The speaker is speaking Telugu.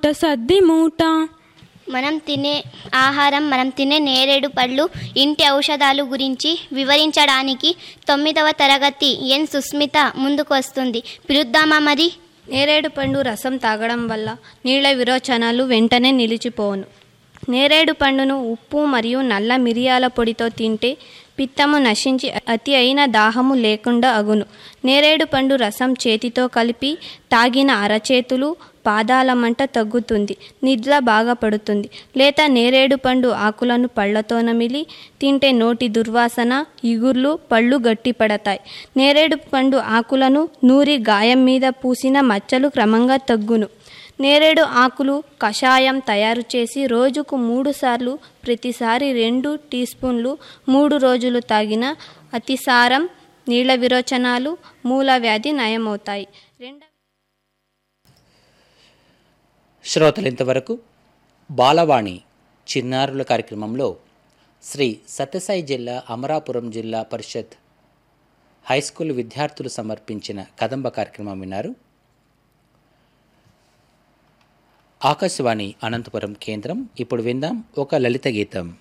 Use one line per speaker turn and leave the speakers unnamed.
సద్ది మూట
మనం తినే ఆహారం మనం తినే నేరేడు పళ్ళు ఇంటి ఔషధాలు గురించి వివరించడానికి తొమ్మిదవ తరగతి ఎన్ సుస్మిత ముందుకు వస్తుంది పిలుద్దామా మరి
నేరేడు పండు రసం తాగడం వల్ల నీళ్ళ విరోచనాలు వెంటనే నిలిచిపోవును నేరేడు పండును ఉప్పు మరియు నల్ల మిరియాల పొడితో తింటే పిత్తము నశించి అతి అయిన దాహము లేకుండా అగును నేరేడు పండు రసం చేతితో కలిపి తాగిన అరచేతులు పాదాల మంట తగ్గుతుంది నిద్ర బాగా పడుతుంది లేత నేరేడు పండు ఆకులను పళ్ళతో నమిలి తింటే నోటి దుర్వాసన ఇగుర్లు పళ్ళు గట్టిపడతాయి నేరేడు పండు ఆకులను నూరి గాయం మీద పూసిన మచ్చలు క్రమంగా తగ్గును నేరేడు ఆకులు కషాయం తయారు చేసి రోజుకు మూడు సార్లు ప్రతిసారి రెండు టీ స్పూన్లు మూడు రోజులు తాగిన అతిసారం నీళ్ళ విరోచనాలు మూల వ్యాధి నయమవుతాయి రెండవ
శ్రోతలు ఇంతవరకు బాలవాణి చిన్నారుల కార్యక్రమంలో శ్రీ సత్యసాయి జిల్లా అమరాపురం జిల్లా పరిషత్ హై స్కూల్ విద్యార్థులు సమర్పించిన కదంబ కార్యక్రమం విన్నారు ఆకాశవాణి అనంతపురం కేంద్రం ఇప్పుడు విందాం ఒక లలిత గీతం